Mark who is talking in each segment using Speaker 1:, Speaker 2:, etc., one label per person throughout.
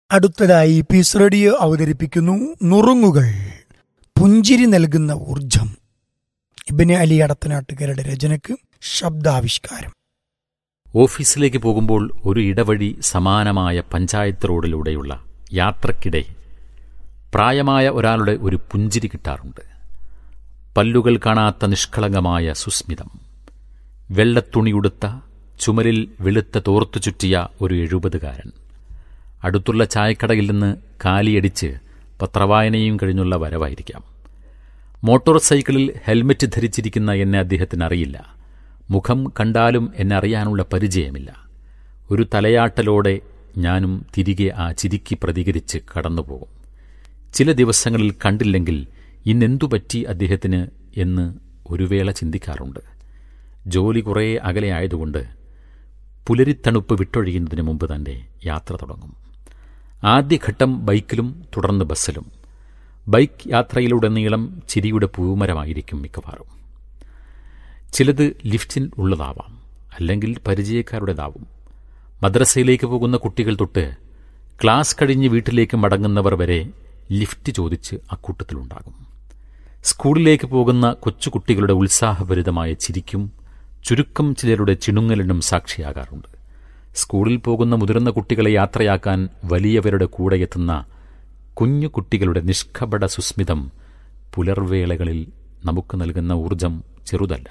Speaker 1: അടുത്തതായി piece radio അവതരിപ്പിക്കുന്നു നുറുങ്ങുകൾ പുഞ്ചിരി നൽകുന്ന ഊർജം ഇബിന് അലി അടത്തനാട്ടുകാരുടെ രചനയ്ക്ക് ശബ്ദാവിഷ്കാരം
Speaker 2: ഓഫീസിലേക്ക് പോകുമ്പോൾ ഒരു ഇടവഴി സമാനമായ പഞ്ചായത്ത് റോഡിലൂടെയുള്ള യാത്രക്കിടെ പ്രായമായ ഒരാളുടെ ഒരു പുഞ്ചിരി കിട്ടാറുണ്ട് പല്ലുകൾ കാണാത്ത നിഷ്കളങ്കമായ സുസ്മിതം വെള്ളത്തുണിയുടുത്ത ചുമരിൽ വെളുത്ത തോർത്തു ചുറ്റിയ ഒരു എഴുപതുകാരൻ അടുത്തുള്ള ചായക്കടയിൽ നിന്ന് കാലിയടിച്ച് പത്രവായനയും കഴിഞ്ഞുള്ള വരവായിരിക്കാം മോട്ടോർ സൈക്കിളിൽ ഹെൽമറ്റ് ധരിച്ചിരിക്കുന്ന എന്നെ അദ്ദേഹത്തിന് അറിയില്ല മുഖം കണ്ടാലും എന്നെ അറിയാനുള്ള പരിചയമില്ല ഒരു തലയാട്ടലോടെ ഞാനും തിരികെ ആ ചിരിക്ക് പ്രതികരിച്ച് കടന്നുപോകും ചില ദിവസങ്ങളിൽ കണ്ടില്ലെങ്കിൽ ഇന്നെന്തു പറ്റി അദ്ദേഹത്തിന് എന്ന് ഒരു വേള ചിന്തിക്കാറുണ്ട് ജോലി കുറേ അകലെയായതുകൊണ്ട് പുലരിത്തണുപ്പ് വിട്ടൊഴിയുന്നതിന് മുമ്പ് തന്നെ യാത്ര തുടങ്ങും ആദ്യഘട്ടം ബൈക്കിലും തുടർന്ന് ബസ്സിലും ബൈക്ക് യാത്രയിലുടനീളം ചിരിയുടെ പൂമരമായിരിക്കും മിക്കവാറും ചിലത് ലിഫ്റ്റിൽ ഉള്ളതാവാം അല്ലെങ്കിൽ പരിചയക്കാരുടേതാവും മദ്രസയിലേക്ക് പോകുന്ന കുട്ടികൾ തൊട്ട് ക്ലാസ് കഴിഞ്ഞ് വീട്ടിലേക്ക് മടങ്ങുന്നവർ വരെ ലിഫ്റ്റ് ചോദിച്ച് അക്കൂട്ടത്തിലുണ്ടാകും സ്കൂളിലേക്ക് പോകുന്ന കൊച്ചുകുട്ടികളുടെ ഉത്സാഹഭരിതമായ ചിരിക്കും ചുരുക്കം ചിലരുടെ ചിണുങ്ങലിനും സാക്ഷിയാകാറുണ്ട് സ്കൂളിൽ പോകുന്ന മുതിർന്ന കുട്ടികളെ യാത്രയാക്കാൻ വലിയവരുടെ കൂടെ എത്തുന്ന കുഞ്ഞു കുട്ടികളുടെ നിഷ്കപട സുസ്മിതം പുലർവേളകളിൽ നമുക്ക് നൽകുന്ന ഊർജം ചെറുതല്ല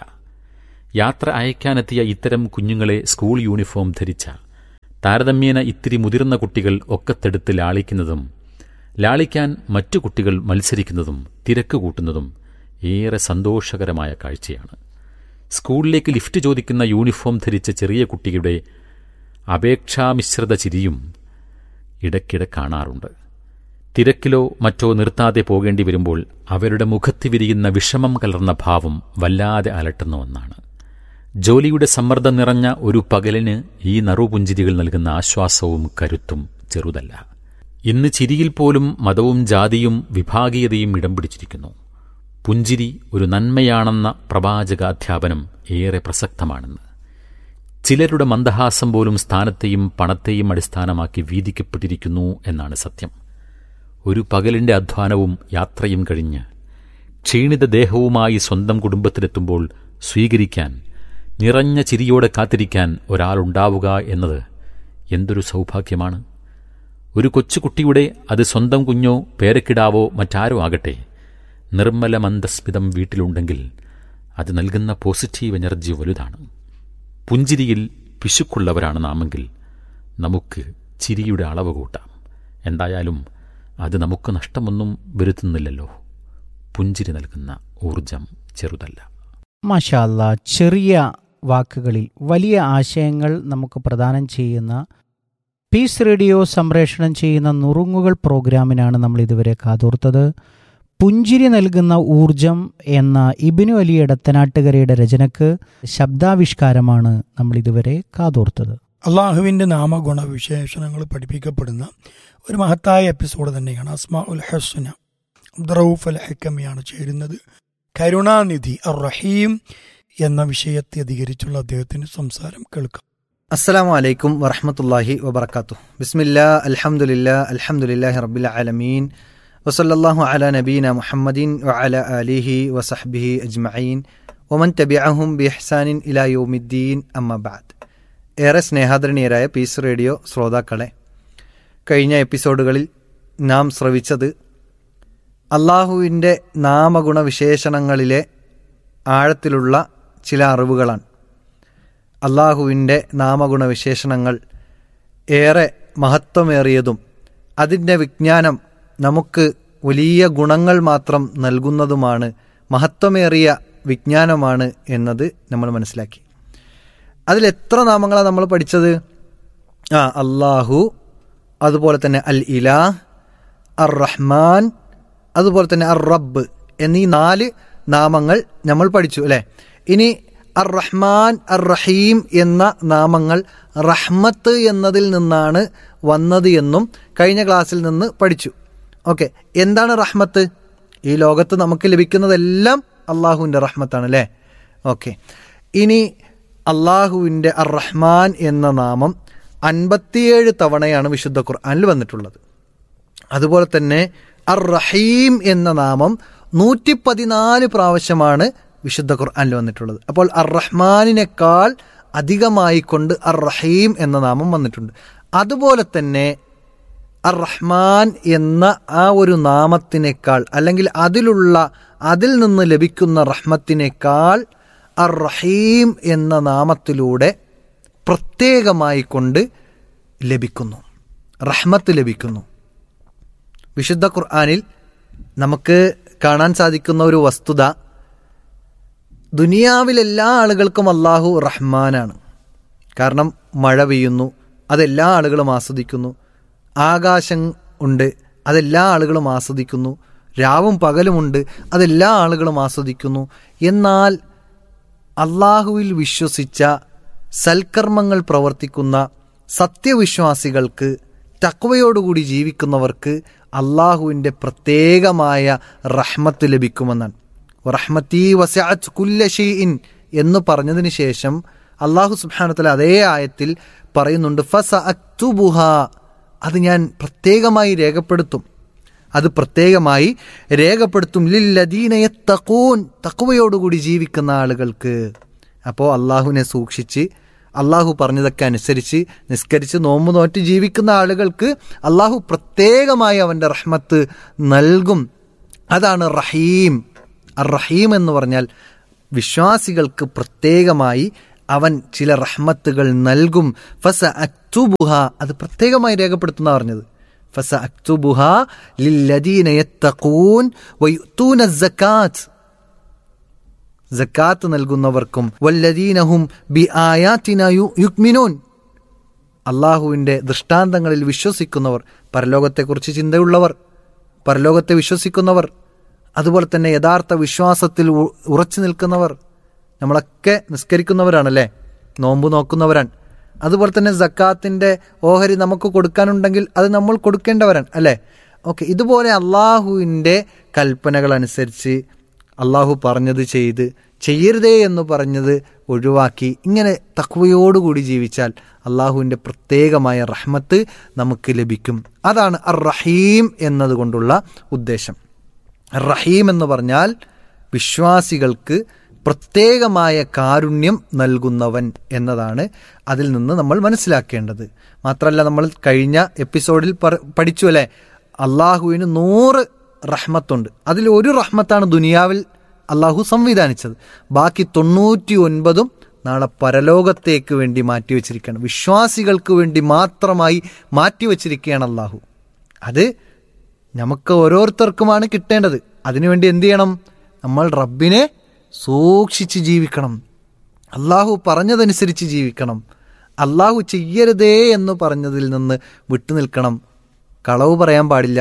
Speaker 2: യാത്ര അയക്കാനെത്തിയ ഇത്തരം കുഞ്ഞുങ്ങളെ സ്കൂൾ യൂണിഫോം ധരിച്ച താരതമ്യേന ഇത്തിരി മുതിർന്ന കുട്ടികൾ ഒക്കത്തെടുത്ത് ലാളിക്കുന്നതും ലാളിക്കാൻ മറ്റു കുട്ടികൾ മത്സരിക്കുന്നതും തിരക്ക് കൂട്ടുന്നതും ഏറെ സന്തോഷകരമായ കാഴ്ചയാണ് സ്കൂളിലേക്ക് ലിഫ്റ്റ് ചോദിക്കുന്ന യൂണിഫോം ധരിച്ച ചെറിയ കുട്ടിയുടെ അപേക്ഷാമിശ്രിത ചിരിയും ഇടയ്ക്കിടെ കാണാറുണ്ട് തിരക്കിലോ മറ്റോ നിർത്താതെ പോകേണ്ടി വരുമ്പോൾ അവരുടെ മുഖത്ത് വിരിയുന്ന വിഷമം കലർന്ന ഭാവം വല്ലാതെ അലട്ടുന്ന ഒന്നാണ് ജോലിയുടെ സമ്മർദ്ദം നിറഞ്ഞ ഒരു പകലിന് ഈ നറുപുഞ്ചിരികൾ നൽകുന്ന ആശ്വാസവും കരുത്തും ചെറുതല്ല ഇന്ന് ചിരിയിൽ പോലും മതവും ജാതിയും വിഭാഗീയതയും ഇടം പിടിച്ചിരിക്കുന്നു പുഞ്ചിരി ഒരു നന്മയാണെന്ന പ്രവാചകാധ്യാപനം ഏറെ പ്രസക്തമാണെന്ന് ചിലരുടെ മന്ദഹാസം പോലും സ്ഥാനത്തെയും പണത്തെയും അടിസ്ഥാനമാക്കി വീതിക്കപ്പെട്ടിരിക്കുന്നു എന്നാണ് സത്യം ഒരു പകലിന്റെ അധ്വാനവും യാത്രയും കഴിഞ്ഞ് ക്ഷീണിത ദേഹവുമായി സ്വന്തം കുടുംബത്തിലെത്തുമ്പോൾ സ്വീകരിക്കാൻ നിറഞ്ഞ ചിരിയോടെ കാത്തിരിക്കാൻ ഒരാളുണ്ടാവുക എന്നത് എന്തൊരു സൗഭാഗ്യമാണ് ഒരു കൊച്ചുകുട്ടിയുടെ അത് സ്വന്തം കുഞ്ഞോ പേരക്കിടാവോ മറ്റാരോ ആകട്ടെ നിർമ്മല മന്ദസ്മിതം വീട്ടിലുണ്ടെങ്കിൽ അത് നൽകുന്ന പോസിറ്റീവ് എനർജി വലുതാണ് പുഞ്ചിരിയിൽ പിശുക്കുള്ളവരാണ് നാമെങ്കിൽ നമുക്ക് ചിരിയുടെ അളവ് കൂട്ടാം എന്തായാലും അത് നമുക്ക് നഷ്ടമൊന്നും വരുത്തുന്നില്ലല്ലോ പുഞ്ചിരി നൽകുന്ന ഊർജം ചെറുതല്ല
Speaker 3: മാഷാല്ല ചെറിയ വാക്കുകളിൽ വലിയ ആശയങ്ങൾ നമുക്ക് പ്രദാനം ചെയ്യുന്ന പീസ് റേഡിയോ സംപ്രേഷണം ചെയ്യുന്ന നുറുങ്ങുകൾ പ്രോഗ്രാമിനാണ് നമ്മൾ ഇതുവരെ കാതോർത്തത് പുഞ്ചിരി നൽകുന്ന ഊർജം എന്ന ഇബിനു അലി എടത്തനാട്ടുകരയുടെ രചനക്ക് ശബ്ദാവിഷ്കാരമാണ് നമ്മൾ ഇതുവരെ കാതോർത്തത്
Speaker 1: അള്ളാഹുവിൻ്റെ നാമഗുണ വിശേഷണങ്ങൾ പഠിപ്പിക്കപ്പെടുന്ന ഒരു മഹത്തായ എപ്പിസോഡ് തന്നെയാണ് അസ്മാ ഉൽ ഹസ്ന അബ്ദറൌഫ് അൽ ഹക്കമിയാണ് ചേരുന്നത് കരുണാനിധി അർ റഹീം എന്ന വിഷയത്തെ അധികരിച്ചുള്ള അദ്ദേഹത്തിന്റെ സംസാരം കേൾക്കാം
Speaker 4: അസ്സലാമു അലൈക്കും വറഹമത്തല്ലാഹി വബർക്കാത്തു ബിസ്മില്ലാ അൽഹംദുലില്ലാ അൽഹംദുലില്ലാഹി റബ്ബിൽ ആലമീൻ വസല്ലല്ലാഹു അല നബീന മുഹമ്മദിൻ വഅല ആലിഹി വസഹ്ബിഹി അജ്മഈൻ ഒമൻ തബിഅഹും ബിഹ്സാനിൻ ഇലാ യൗമിദ്ദീൻ അമ്മ ബഅദ് ഏറെ സ്നേഹാദരണീയരായ പീസ് റേഡിയോ ശ്രോതാക്കളെ കഴിഞ്ഞ എപ്പിസോഡുകളിൽ നാം ശ്രവിച്ചത് അള്ളാഹുവിൻ്റെ നാമഗുണ വിശേഷണങ്ങളിലെ ആഴത്തിലുള്ള ചില അറിവുകളാണ് അള്ളാഹുവിൻ്റെ നാമഗുണ വിശേഷണങ്ങൾ ഏറെ മഹത്വമേറിയതും അതിൻ്റെ വിജ്ഞാനം നമുക്ക് വലിയ ഗുണങ്ങൾ മാത്രം നൽകുന്നതുമാണ് മഹത്വമേറിയ വിജ്ഞാനമാണ് എന്നത് നമ്മൾ മനസ്സിലാക്കി അതിൽ എത്ര നാമങ്ങളാണ് നമ്മൾ പഠിച്ചത് ആ അള്ളാഹു അതുപോലെ തന്നെ അൽ ഇലാ അർ റഹ്മാൻ അതുപോലെ തന്നെ അർ റബ്ബ് എന്നീ നാല് നാമങ്ങൾ നമ്മൾ പഠിച്ചു അല്ലേ ഇനി അർ റഹ്മാൻ അർ റഹീം എന്ന നാമങ്ങൾ റഹ്മത്ത് എന്നതിൽ നിന്നാണ് വന്നത് എന്നും കഴിഞ്ഞ ക്ലാസ്സിൽ നിന്ന് പഠിച്ചു ഓക്കെ എന്താണ് റഹ്മത്ത് ഈ ലോകത്ത് നമുക്ക് ലഭിക്കുന്നതെല്ലാം അള്ളാഹുവിൻ്റെ റഹ്മത്താണ് അല്ലേ ഓക്കെ ഇനി അള്ളാഹുവിൻ്റെ അർ റഹ്മാൻ എന്ന നാമം അൻപത്തിയേഴ് തവണയാണ് വിശുദ്ധ ഖുർആനിൽ വന്നിട്ടുള്ളത് അതുപോലെ തന്നെ അർ റഹീം എന്ന നാമം നൂറ്റി പതിനാല് പ്രാവശ്യമാണ് വിശുദ്ധ ഖുർആനിൽ വന്നിട്ടുള്ളത് അപ്പോൾ അർ റഹ്മാനിനേക്കാൾ അധികമായി കൊണ്ട് അർ റഹീം എന്ന നാമം വന്നിട്ടുണ്ട് അതുപോലെ തന്നെ അർ റഹ്മാൻ എന്ന ആ ഒരു നാമത്തിനേക്കാൾ അല്ലെങ്കിൽ അതിലുള്ള അതിൽ നിന്ന് ലഭിക്കുന്ന റഹ്മത്തിനേക്കാൾ അർ റഹീം എന്ന നാമത്തിലൂടെ പ്രത്യേകമായി കൊണ്ട് ലഭിക്കുന്നു റഹ്മത്ത് ലഭിക്കുന്നു വിശുദ്ധ ഖുർആാനിൽ നമുക്ക് കാണാൻ സാധിക്കുന്ന ഒരു വസ്തുത ദുനിയാവിലെല്ലാ ആളുകൾക്കും അള്ളാഹു റഹ്മാനാണ് കാരണം മഴ പെയ്യുന്നു അതെല്ലാ ആളുകളും ആസ്വദിക്കുന്നു ആകാശം ഉണ്ട് അതെല്ലാ ആളുകളും ആസ്വദിക്കുന്നു രാവും പകലുമുണ്ട് അതെല്ലാ ആളുകളും ആസ്വദിക്കുന്നു എന്നാൽ അള്ളാഹുവിൽ വിശ്വസിച്ച സൽക്കർമ്മങ്ങൾ പ്രവർത്തിക്കുന്ന സത്യവിശ്വാസികൾക്ക് തക്വയോടുകൂടി ജീവിക്കുന്നവർക്ക് അള്ളാഹുവിൻ്റെ പ്രത്യേകമായ റഹ്മത്ത് ലഭിക്കുമെന്നാണ് റഹ്മത്തി വസ്യാത്ത് കുല്ലഷീൻ എന്ന് പറഞ്ഞതിന് ശേഷം അള്ളാഹു സുബാനത്തല അതേ ആയത്തിൽ പറയുന്നുണ്ട് ഫസ അക്തുബുഹ അത് ഞാൻ പ്രത്യേകമായി രേഖപ്പെടുത്തും അത് പ്രത്യേകമായി രേഖപ്പെടുത്തും ലില്ലദീനയെ തക്കൂൻ തക്കുവയോടുകൂടി ജീവിക്കുന്ന ആളുകൾക്ക് അപ്പോൾ അള്ളാഹുവിനെ സൂക്ഷിച്ച് അള്ളാഹു പറഞ്ഞതൊക്കെ അനുസരിച്ച് നിസ്കരിച്ച് നോമ്പ് നോറ്റ് ജീവിക്കുന്ന ആളുകൾക്ക് അള്ളാഹു പ്രത്യേകമായി അവൻ്റെ റഹ്മത്ത് നൽകും അതാണ് റഹീം അർ റഹീം എന്ന് പറഞ്ഞാൽ വിശ്വാസികൾക്ക് പ്രത്യേകമായി അവൻ ചില റഹ്മത്തുകൾ നൽകും ഫസ അക്തുബുഹ അത് പ്രത്യേകമായി രേഖപ്പെടുത്തുന്ന പറഞ്ഞത് ഫസ അക്തുബുഹ ലില്ലദീന യത്തഖൂൻ വയുത്തൂന സക്കാത്ത് സക്കാത്ത് നൽകുന്നവർക്കും വല്ലദീനഹും ബി ആയാത്തിന യുക്മിനൂൻ അള്ളാഹുവിൻ്റെ ദൃഷ്ടാന്തങ്ങളിൽ വിശ്വസിക്കുന്നവർ പരലോകത്തെക്കുറിച്ച് ചിന്തയുള്ളവർ പരലോകത്തെ വിശ്വസിക്കുന്നവർ അതുപോലെ തന്നെ യഥാർത്ഥ വിശ്വാസത്തിൽ ഉ- ഉറച്ചു നിൽക്കുന്നവർ നമ്മളൊക്കെ നിസ്കരിക്കുന്നവരാണല്ലേ നോമ്പ് നോക്കുന്നവരാണ് അതുപോലെ തന്നെ സക്കാത്തിൻ്റെ ഓഹരി നമുക്ക് കൊടുക്കാനുണ്ടെങ്കിൽ അത് നമ്മൾ കൊടുക്കേണ്ടവരാണ് അല്ലേ ഓക്കെ ഇതുപോലെ അള്ളാഹുവിൻ്റെ കൽപ്പനകൾ അനുസരിച്ച് അള്ളാഹു പറഞ്ഞത് ചെയ്ത് ചെയ്യരുതേ എന്ന് പറഞ്ഞത് ഒഴിവാക്കി ഇങ്ങനെ തക്വയോടുകൂടി ജീവിച്ചാൽ അള്ളാഹുവിൻ്റെ പ്രത്യേകമായ റഹ്മത്ത് നമുക്ക് ലഭിക്കും അതാണ് അർ റഹീം എന്നതുകൊണ്ടുള്ള ഉദ്ദേശം റഹീം എന്ന് പറഞ്ഞാൽ വിശ്വാസികൾക്ക് പ്രത്യേകമായ കാരുണ്യം നൽകുന്നവൻ എന്നതാണ് അതിൽ നിന്ന് നമ്മൾ മനസ്സിലാക്കേണ്ടത് മാത്രമല്ല നമ്മൾ കഴിഞ്ഞ എപ്പിസോഡിൽ പറ- പഠിച്ചു അല്ലേ അള്ളാഹുവിന് നൂറ് റഹ്മത്തുണ്ട് അതിൽ ഒരു റഹ്മത്താണ് ദുനിയാവിൽ അള്ളാഹു സംവിധാനിച്ചത് ബാക്കി തൊണ്ണൂറ്റി ഒൻപതും നാളെ പരലോകത്തേക്ക് വേണ്ടി മാറ്റിവെച്ചിരിക്കുകയാണ് വിശ്വാസികൾക്ക് വേണ്ടി മാത്രമായി മാറ്റിവെച്ചിരിക്കുകയാണ് അള്ളാഹു അത് നമുക്ക് ഓരോരുത്തർക്കുമാണ് കിട്ടേണ്ടത് അതിനുവേണ്ടി എന്ത് ചെയ്യണം നമ്മൾ റബ്ബിനെ സൂക്ഷിച്ച് ജീവിക്കണം അള്ളാഹു പറഞ്ഞതനുസരിച്ച് ജീവിക്കണം അള്ളാഹു ചെയ്യരുതേ എന്ന് പറഞ്ഞതിൽ നിന്ന് വിട്ടുനിൽക്കണം കളവ് പറയാൻ പാടില്ല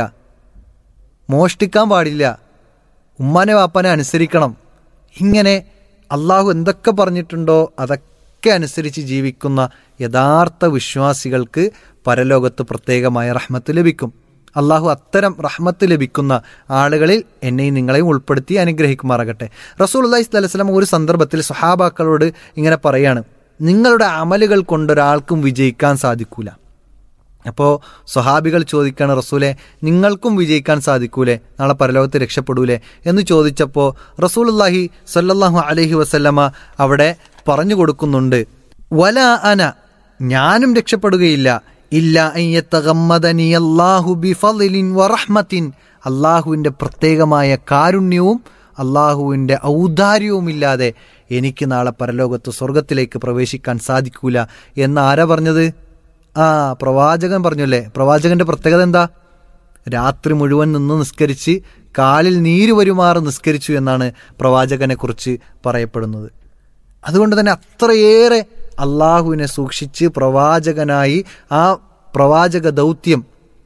Speaker 4: മോഷ്ടിക്കാൻ പാടില്ല ഉമ്മാനെ വാപ്പാനെ അനുസരിക്കണം ഇങ്ങനെ അള്ളാഹു എന്തൊക്കെ പറഞ്ഞിട്ടുണ്ടോ അതൊക്കെ അനുസരിച്ച് ജീവിക്കുന്ന യഥാർത്ഥ വിശ്വാസികൾക്ക് പരലോകത്ത് പ്രത്യേകമായ റഹ്മത്ത് ലഭിക്കും അള്ളാഹു അത്തരം റഹ്മത്ത് ലഭിക്കുന്ന ആളുകളിൽ എന്നെയും നിങ്ങളെയും ഉൾപ്പെടുത്തി അനുഗ്രഹിക്കുമാറാകട്ടെ റസൂൽ അള്ളഹി സ്വലം ഒരു സന്ദർഭത്തിൽ സഹാബാക്കളോട് ഇങ്ങനെ പറയാണ് നിങ്ങളുടെ അമലുകൾ കൊണ്ടൊരാൾക്കും വിജയിക്കാൻ സാധിക്കൂല അപ്പോൾ സ്വഹാബികൾ ചോദിക്കാണ് റസൂലെ നിങ്ങൾക്കും വിജയിക്കാൻ സാധിക്കൂലേ നാളെ പരലോകത്ത് രക്ഷപ്പെടൂലേ എന്ന് ചോദിച്ചപ്പോൾ റസൂലുല്ലാഹി സല്ലല്ലാഹു അലൈഹി വസല്ലമ അവിടെ പറഞ്ഞു കൊടുക്കുന്നുണ്ട് വല അന ഞാനും രക്ഷപ്പെടുകയില്ല ഇല്ല അയ്യത്തഗമ്മദനി അല്ലാഹു ബിഫളിൻ വറഹ്മത്തിൻ അള്ളാഹുവിൻ്റെ പ്രത്യേകമായ കാരുണ്യവും അള്ളാഹുവിൻ്റെ ഔദാര്യവുമില്ലാതെ എനിക്ക് നാളെ പരലോകത്ത് സ്വർഗത്തിലേക്ക് പ്രവേശിക്കാൻ സാധിക്കൂല എന്ന് ആരാ പറഞ്ഞത് ആ പ്രവാചകൻ പറഞ്ഞല്ലേ പ്രവാചകന്റെ പ്രത്യേകത എന്താ രാത്രി മുഴുവൻ നിന്ന് നിസ്കരിച്ച് കാലിൽ നീര് വരുമാറ് നിസ്കരിച്ചു എന്നാണ് പ്രവാചകനെ കുറിച്ച് പറയപ്പെടുന്നത് അതുകൊണ്ട് തന്നെ അത്രയേറെ അള്ളാഹുവിനെ സൂക്ഷിച്ച് പ്രവാചകനായി ആ പ്രവാചക ദൗത്യം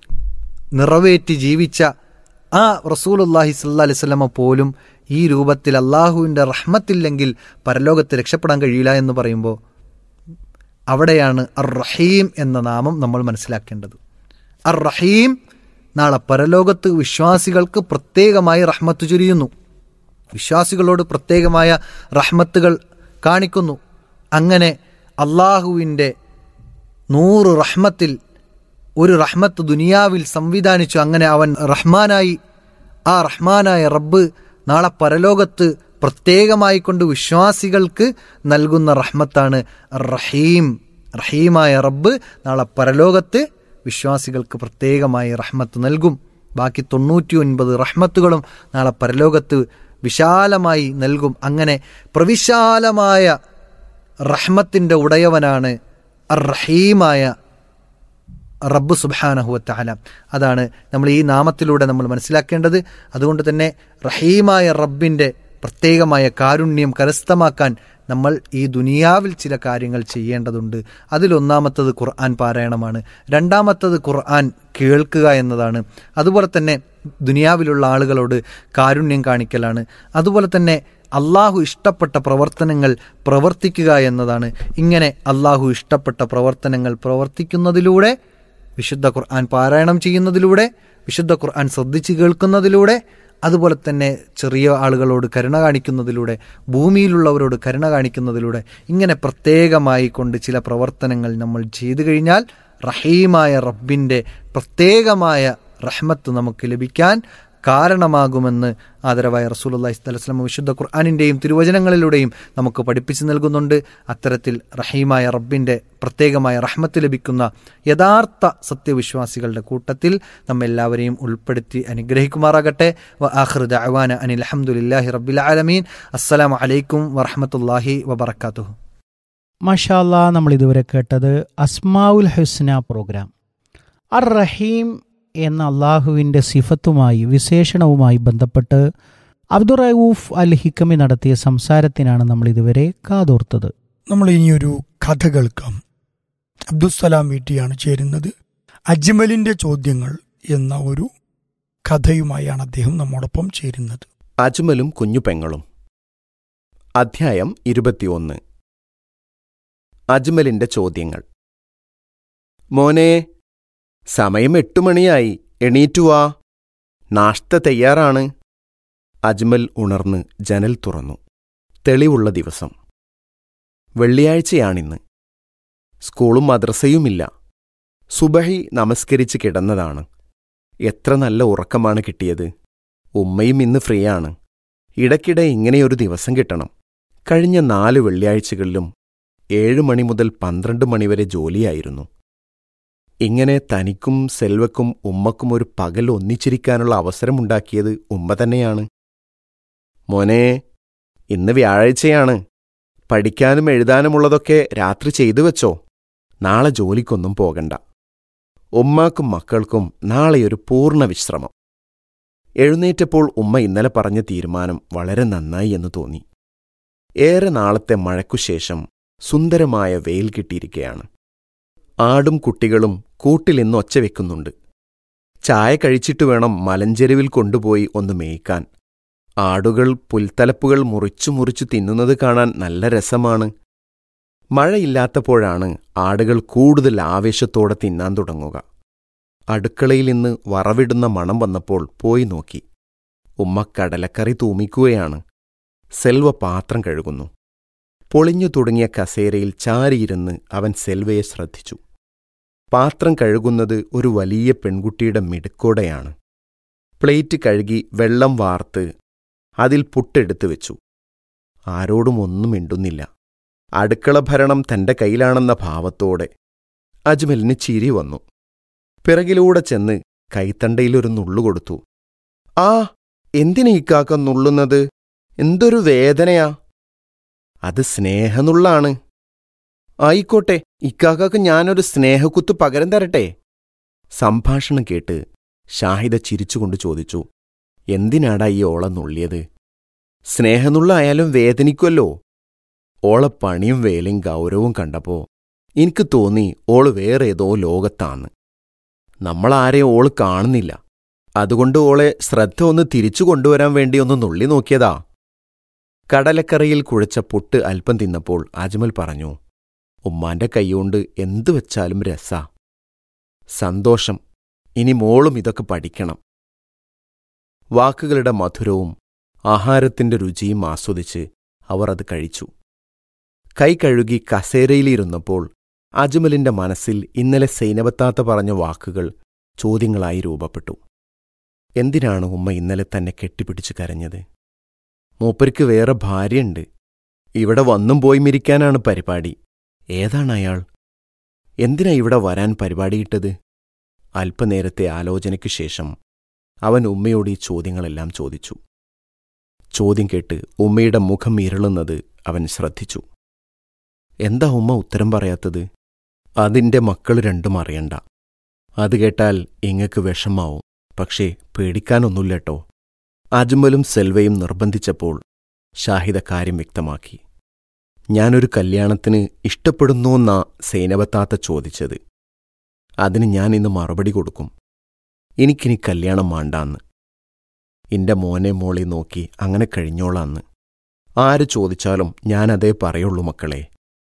Speaker 4: നിറവേറ്റി ജീവിച്ച ആ റസൂലുല്ലാഹി സല്ലാ അലൈവല്ലമ പോലും ഈ രൂപത്തിൽ അള്ളാഹുവിൻ്റെ റഹ്മത്തില്ലെങ്കിൽ പരലോകത്ത് രക്ഷപ്പെടാൻ കഴിയില്ല എന്ന് പറയുമ്പോൾ അവിടെയാണ് അർ റഹീം എന്ന നാമം നമ്മൾ മനസ്സിലാക്കേണ്ടത് അർ റഹീം നാളെ പരലോകത്ത് വിശ്വാസികൾക്ക് പ്രത്യേകമായി റഹ്മത്ത് ചൊരിയുന്നു വിശ്വാസികളോട് പ്രത്യേകമായ റഹ്മത്തുകൾ കാണിക്കുന്നു അങ്ങനെ അള്ളാഹുവിൻ്റെ നൂറ് റഹ്മത്തിൽ ഒരു റഹ്മത്ത് ദുനിയാവിൽ സംവിധാനിച്ചു അങ്ങനെ അവൻ റഹ്മാനായി ആ റഹ്മാനായ റബ്ബ് നാളെ പരലോകത്ത് പ്രത്യേകമായി കൊണ്ട് വിശ്വാസികൾക്ക് നൽകുന്ന റഹ്മത്താണ് റഹീം റഹീമായ റബ്ബ് നാളെ പരലോകത്ത് വിശ്വാസികൾക്ക് പ്രത്യേകമായി റഹ്മത്ത് നൽകും ബാക്കി തൊണ്ണൂറ്റി ഒൻപത് റഹ്മത്തുകളും നാളെ പരലോകത്ത് വിശാലമായി നൽകും അങ്ങനെ പ്രവിശാലമായ റഹ്മത്തിൻ്റെ ഉടയവനാണ് അർ റഹീമായ റബ്ബ് സുബാനഹുവത്താല അതാണ് നമ്മൾ ഈ നാമത്തിലൂടെ നമ്മൾ മനസ്സിലാക്കേണ്ടത് അതുകൊണ്ട് തന്നെ റഹീമായ റബ്ബിൻ്റെ പ്രത്യേകമായ കാരുണ്യം കരസ്ഥമാക്കാൻ നമ്മൾ ഈ ദുനിയാവിൽ ചില കാര്യങ്ങൾ ചെയ്യേണ്ടതുണ്ട് അതിലൊന്നാമത്തത് ഖുർആൻ പാരായണമാണ് രണ്ടാമത്തത് ഖുർആൻ കേൾക്കുക എന്നതാണ് അതുപോലെ തന്നെ ദുനിയാവിലുള്ള ആളുകളോട് കാരുണ്യം കാണിക്കലാണ് അതുപോലെ തന്നെ അള്ളാഹു ഇഷ്ടപ്പെട്ട പ്രവർത്തനങ്ങൾ പ്രവർത്തിക്കുക എന്നതാണ് ഇങ്ങനെ അള്ളാഹു ഇഷ്ടപ്പെട്ട പ്രവർത്തനങ്ങൾ പ്രവർത്തിക്കുന്നതിലൂടെ വിശുദ്ധ ഖുർആൻ പാരായണം ചെയ്യുന്നതിലൂടെ വിശുദ്ധ ഖുർആൻ ശ്രദ്ധിച്ച് കേൾക്കുന്നതിലൂടെ അതുപോലെ തന്നെ ചെറിയ ആളുകളോട് കരുണ കാണിക്കുന്നതിലൂടെ ഭൂമിയിലുള്ളവരോട് കരുണ കാണിക്കുന്നതിലൂടെ ഇങ്ങനെ പ്രത്യേകമായി കൊണ്ട് ചില പ്രവർത്തനങ്ങൾ നമ്മൾ ചെയ്തു കഴിഞ്ഞാൽ റഹീമായ റബ്ബിൻ്റെ പ്രത്യേകമായ റഹ്മത്ത് നമുക്ക് ലഭിക്കാൻ കാരണമാകുമെന്ന് ആദരവായ റസൂലുള്ളാഹി സ്വല്ലല്ലാഹു അലൈഹി വസല്ലം വിശുദ്ധ ഖുർആാനിൻ്റെയും തിരുവചനങ്ങളിലൂടെയും നമുക്ക് പഠിപ്പിച്ചു നൽകുന്നുണ്ട് അത്തരത്തിൽ റഹീമായ റബ്ബിൻ്റെ പ്രത്യേകമായ റഹ്മത്ത് ലഭിക്കുന്ന യഥാർത്ഥ സത്യവിശ്വാസികളുടെ കൂട്ടത്തിൽ നമ്മെല്ലാവരെയും ഉൾപ്പെടുത്തി അനുഗ്രഹിക്കുമാറാകട്ടെ വ ആഖിർ ദഅവാന അനിൽ അൽഹംദുലില്ലാഹി റബ്ബിൽ ആലമീൻ അസ്സലാമു അലൈക്കും വറഹ്മത്തുള്ളാഹി വബറകാതുഹു
Speaker 3: മഷാല്ല നമ്മൾ ഇതുവരെ കേട്ടത് അസ്മാവുൽ ഹുസ്ന പ്രോഗ്രാം അർ റഹീം എന്ന അള്ളാഹുവിൻ്റെ സിഫത്തുമായി വിശേഷണവുമായി ബന്ധപ്പെട്ട് അബ്ദുറൌഫ് അൽ ഹിക്കമി നടത്തിയ സംസാരത്തിനാണ് നമ്മൾ ഇതുവരെ കാതോർത്തത്
Speaker 1: നമ്മൾ ഇനിയൊരു കഥ കേൾക്കാം അബ്ദുസ്സലാം വീട്ടിയാണ് ചേരുന്നത് അജ്മലിന്റെ ചോദ്യങ്ങൾ എന്ന ഒരു കഥയുമായാണ് അദ്ദേഹം നമ്മോടൊപ്പം ചേരുന്നത്
Speaker 5: അജ്മലും കുഞ്ഞു പെങ്ങളും അധ്യായം ഇരുപത്തിയൊന്ന് അജ്മലിന്റെ ചോദ്യങ്ങൾ മോനെ സമയം എട്ടു മണിയായി എണീറ്റുവാ നാഷ്ത തയ്യാറാണ് അജ്മൽ ഉണർന്ന് ജനൽ തുറന്നു തെളിവുള്ള ദിവസം വെള്ളിയാഴ്ചയാണിന്ന് സ്കൂളും മദ്രസയുമില്ല സുബഹി നമസ്കരിച്ച് കിടന്നതാണ് എത്ര നല്ല ഉറക്കമാണ് കിട്ടിയത് ഉമ്മയും ഇന്ന് ഫ്രീയാണ് ഇടയ്ക്കിടെ ഇങ്ങനെയൊരു ദിവസം കിട്ടണം കഴിഞ്ഞ നാല് വെള്ളിയാഴ്ചകളിലും ഏഴു മണി മുതൽ പന്ത്രണ്ട് മണിവരെ ജോലിയായിരുന്നു ഇങ്ങനെ തനിക്കും സെൽവക്കും ഉമ്മക്കും ഒരു പകൽ ഒന്നിച്ചിരിക്കാനുള്ള അവസരമുണ്ടാക്കിയത് ഉമ്മ തന്നെയാണ് മോനെ ഇന്ന് വ്യാഴാഴ്ചയാണ് പഠിക്കാനും എഴുതാനുമുള്ളതൊക്കെ രാത്രി ചെയ്തു വെച്ചോ നാളെ ജോലിക്കൊന്നും പോകണ്ട ഉമ്മാക്കും മക്കൾക്കും നാളെയൊരു പൂർണ്ണ വിശ്രമം എഴുന്നേറ്റപ്പോൾ ഉമ്മ ഇന്നലെ പറഞ്ഞ തീരുമാനം വളരെ നന്നായി എന്ന് തോന്നി ഏറെ നാളത്തെ മഴയ്ക്കുശേഷം സുന്ദരമായ വെയിൽ കിട്ടിയിരിക്കയാണ് ആടും കുട്ടികളും കൂട്ടിൽ ഇന്ന് ഒച്ച വെക്കുന്നുണ്ട് ചായ കഴിച്ചിട്ട് വേണം മലഞ്ചെരുവിൽ കൊണ്ടുപോയി ഒന്ന് മേയ്ക്കാൻ ആടുകൾ പുൽത്തലപ്പുകൾ മുറിച്ചു മുറിച്ചു തിന്നുന്നത് കാണാൻ നല്ല രസമാണ് മഴയില്ലാത്തപ്പോഴാണ് ആടുകൾ കൂടുതൽ ആവേശത്തോടെ തിന്നാൻ തുടങ്ങുക അടുക്കളയിൽ നിന്ന് വറവിടുന്ന മണം വന്നപ്പോൾ പോയി നോക്കി ഉമ്മ കടലക്കറി തൂമിക്കുകയാണ് സെൽവ പാത്രം കഴുകുന്നു പൊളിഞ്ഞു തുടങ്ങിയ കസേരയിൽ ചാരിയിരുന്ന് അവൻ സെൽവയെ ശ്രദ്ധിച്ചു പാത്രം കഴുകുന്നത് ഒരു വലിയ പെൺകുട്ടിയുടെ മിടുക്കോടെയാണ് പ്ലേറ്റ് കഴുകി വെള്ളം വാർത്ത് അതിൽ പുട്ടെടുത്തു വെച്ചു ആരോടും ഒന്നും മിണ്ടുന്നില്ല അടുക്കള ഭരണം തന്റെ കയ്യിലാണെന്ന ഭാവത്തോടെ അജ്മലിന് ചിരി വന്നു പിറകിലൂടെ ചെന്ന് കൈത്തണ്ടയിലൊരു നുള്ളു കൊടുത്തു ആ എന്തിനാ ഇക്കാക്ക നുള്ളുന്നത് എന്തൊരു വേദനയാ അത് സ്നേഹനുള്ളാണ് ആയിക്കോട്ടെ ഇക്കാക്കക്ക് ഞാനൊരു സ്നേഹക്കുത്ത് പകരം തരട്ടെ സംഭാഷണം കേട്ട് ഷാഹിദ ചിരിച്ചുകൊണ്ട് ചോദിച്ചു എന്തിനാടാ ഈ ഓള നുള്ളിയത് സ്നേഹനുള്ള ആയാലും വേദനിക്കുമല്ലോ ഓളെ പണിയും വേലയും ഗൗരവവും കണ്ടപ്പോ എനിക്ക് തോന്നി ഓള് വേറെ ഏതോ ലോകത്താന്ന് നമ്മളാരെയും ഓള് കാണുന്നില്ല അതുകൊണ്ട് ഓളെ ശ്രദ്ധ ഒന്ന് തിരിച്ചു കൊണ്ടുവരാൻ വേണ്ടി ഒന്ന് നുള്ളി നോക്കിയതാ കടലക്കറയിൽ കുഴച്ച പൊട്ട് അല്പം തിന്നപ്പോൾ അജ്മൽ പറഞ്ഞു ഉമ്മാന്റെ കൈകൊണ്ട് എന്തു വെച്ചാലും രസാ സന്തോഷം ഇനി മോളും ഇതൊക്കെ പഠിക്കണം വാക്കുകളുടെ മധുരവും ആഹാരത്തിന്റെ രുചിയും ആസ്വദിച്ച് അവർ അത് കഴിച്ചു കൈ കഴുകി കസേരയിലിരുന്നപ്പോൾ അജ്മലിന്റെ മനസ്സിൽ ഇന്നലെ സൈനബത്താത്ത പറഞ്ഞ വാക്കുകൾ ചോദ്യങ്ങളായി രൂപപ്പെട്ടു എന്തിനാണ് ഉമ്മ ഇന്നലെ തന്നെ കെട്ടിപ്പിടിച്ച് കരഞ്ഞത് മൂപ്പർക്ക് വേറെ ഭാര്യയുണ്ട് ഇവിടെ വന്നും പോയി മിരിക്കാനാണ് പരിപാടി ഏതാണ് അയാൾ എന്തിനാ ഇവിടെ വരാൻ പരിപാടിയിട്ടത് അല്പനേരത്തെ ആലോചനയ്ക്കു ശേഷം അവൻ ഉമ്മയോട് ഈ ചോദ്യങ്ങളെല്ലാം ചോദിച്ചു ചോദ്യം കേട്ട് ഉമ്മയുടെ മുഖം ഇരുളുന്നത് അവൻ ശ്രദ്ധിച്ചു എന്താ ഉമ്മ ഉത്തരം പറയാത്തത് അതിന്റെ മക്കൾ രണ്ടും അറിയണ്ട അത് കേട്ടാൽ ഇങ്ങക്ക് വിഷമാവും പക്ഷേ പേടിക്കാനൊന്നുമില്ലട്ടോ അജ്മലും സെൽവയും നിർബന്ധിച്ചപ്പോൾ ഷാഹിദ കാര്യം വ്യക്തമാക്കി ഞാനൊരു കല്യാണത്തിന് ഇഷ്ടപ്പെടുന്നുവെന്നാ സേനവത്താത്ത ചോദിച്ചത് അതിന് ഞാൻ ഇന്ന് മറുപടി കൊടുക്കും എനിക്കിനി കല്യാണം വേണ്ടാന്ന് എന്റെ മോനെ മോളെ നോക്കി അങ്ങനെ കഴിഞ്ഞോളാന്ന് ആര് ചോദിച്ചാലും ഞാനതേ പറയുള്ളൂ മക്കളെ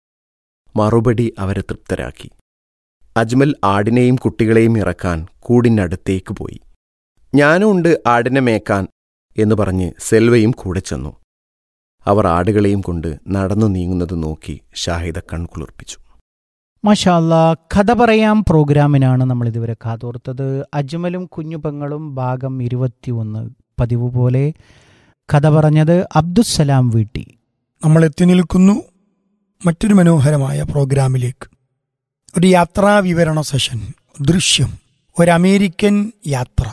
Speaker 5: മറുപടി അവരെ തൃപ്തരാക്കി അജ്മൽ ആടിനെയും കുട്ടികളെയും ഇറക്കാൻ കൂടിനടുത്തേക്ക് പോയി ഞാനും ഉണ്ട് ആടിനെ മേക്കാൻ എന്ന് പറഞ്ഞ് സെൽവയും കൂടെ ചെന്നു അവർ ആടുകളെയും കൊണ്ട് നടന്നു നീങ്ങുന്നത് നോക്കി ഷാഹിദ കൺകുളിർപ്പിച്ചു
Speaker 3: മഷാല്ല കഥ പറയാം പ്രോഗ്രാമിനാണ് നമ്മൾ ഇതുവരെ കാതോർത്തത് അജ്മലും കുഞ്ഞുപങ്ങളും ഭാഗം ഇരുപത്തിയൊന്ന് പതിവ് പോലെ കഥ പറഞ്ഞത് അബ്ദുസലാം വീട്ടി
Speaker 1: നമ്മൾ എത്തി നിൽക്കുന്നു മറ്റൊരു മനോഹരമായ പ്രോഗ്രാമിലേക്ക് ഒരു യാത്രാ വിവരണ സെഷൻ ദൃശ്യം ഒരു അമേരിക്കൻ യാത്ര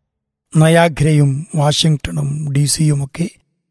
Speaker 1: നയാഗ്രയും വാഷിങ്ടണും ഡി സിയുമൊക്കെ